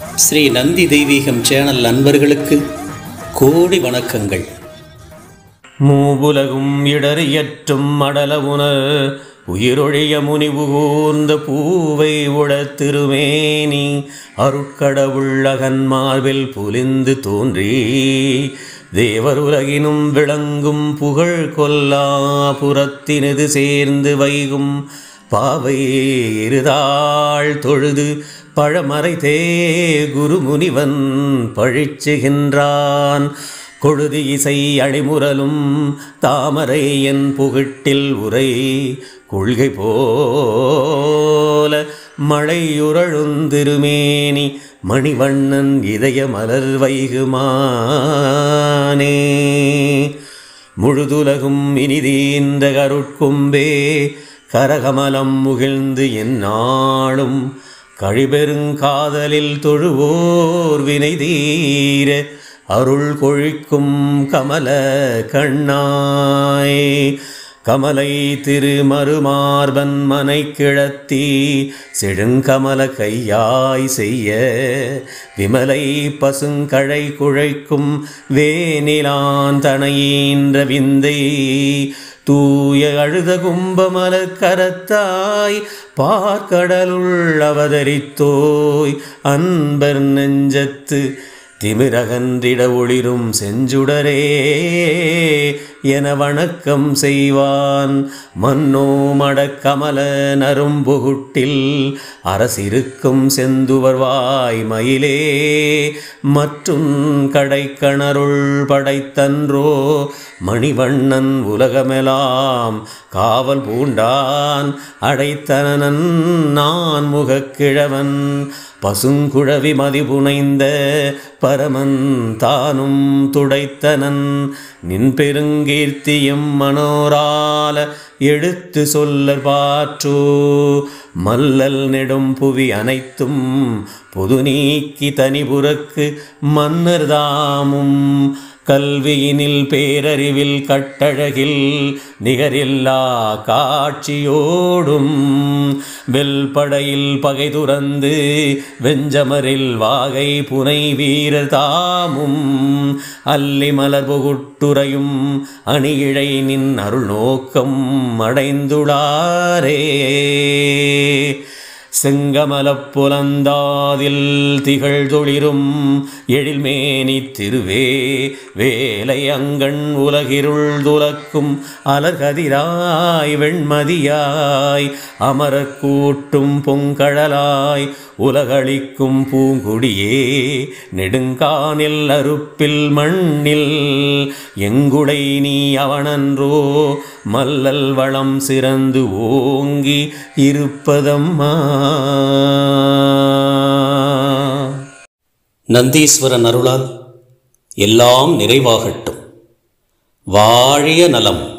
ஸ்ரீ நந்தி தெய்வீகம் சேனல் நண்பர்களுக்கு கோடி வணக்கங்கள் மூவுலகும் இடறியற்றும் அடலவுணர் உயிரொழிய முனிவு கூர்ந்த பூவை உடத் திருமேனி அருட்கடவுள்ளகன் மார்பில் புலிந்து தோன்றி தேவர் உலகினும் விளங்கும் புகழ் கொல்லா புறத்தினது சேர்ந்து வைகும் பாவை இருதாள் தொழுது பழமறைத்தே குருமுனிவன் பழிச்சுகின்றான் கொழுதி இசை அணிமுரலும் தாமரை என் புகிட்டில் உரை கொள்கை போல மழையுரழுந்திருமேனி மணிவண்ணன் இதய மலர் வைகுமானே முழுதுலகும் இனிதீந்த கருட்கும்பே கரகமலம் முகிழ்ந்து எந்நாளும் கழிபெருங்காதலில் தொழுவோர் வினை தீர அருள் கொழிக்கும் கமல கண்ணாய் கமலை திருமருமார்பன் மனை கிழத்தி செழுங்கமல கையாய் செய்ய விமலை பசுங்கழை குழைக்கும் வேனிலான் தனையீன்ற விந்தை தூய அழுத கும்பமலர் கரத்தாய் பார்க்கடலுள் அவதரித்தோய் அன்பர் நெஞ்சத்து திமிரகன்றிட ஒளிரும் செஞ்சுடரே என வணக்கம் செய்வான் மன்னோ மடக்கமல நரும்புகுட்டில் அரசிருக்கும் செந்துவர்வாய் மயிலே மற்றும் கடைக்கணருள் படைத்தன்றோ மணிவண்ணன் உலகமெலாம் காவல் பூண்டான் அடைத்தனன் நான் முகக்கிழவன் பசுங்குழவி மதிபுனைந்த பரமன் தானும் துடைத்தனன் நின் பெருங்கீர்த்தியும் மனோரால எடுத்து சொல்லற் பாற்றோ மல்லல் நெடும் புவி அனைத்தும் பொது நீக்கி தனிபுறக்கு மன்னர் தாமும் கல்வியினில் பேரறிவில் கட்டழகில் நிகரில்லா காட்சியோடும் வெல்படையில் பகை துறந்து வெஞ்சமரில் வாகை புனை வீரர் தாமும் அல்லி மலர் புகுட்டுரையும் அணியிழை நின் அருள் நோக்கம் அடைந்துளாரே செங்கமலப் புலந்தாதில் திகழ் தொளிரும் எழில்மேனி திருவே வேலை அங்கண் உலகிருள் துலக்கும் அலர்கதிராய் வெண்மதியாய் அமரக் கூட்டும் பொங்கழலாய் உலகளிக்கும் பூங்குடியே நெடுங்கானில் அறுப்பில் மண்ணில் எங்குடை நீ அவனன்றோ மல்லல் வளம் சிறந்து ஓங்கி இருப்பதம்மா நந்தீஸ்வரன் அருளால் எல்லாம் நிறைவாகட்டும் வாழிய நலம்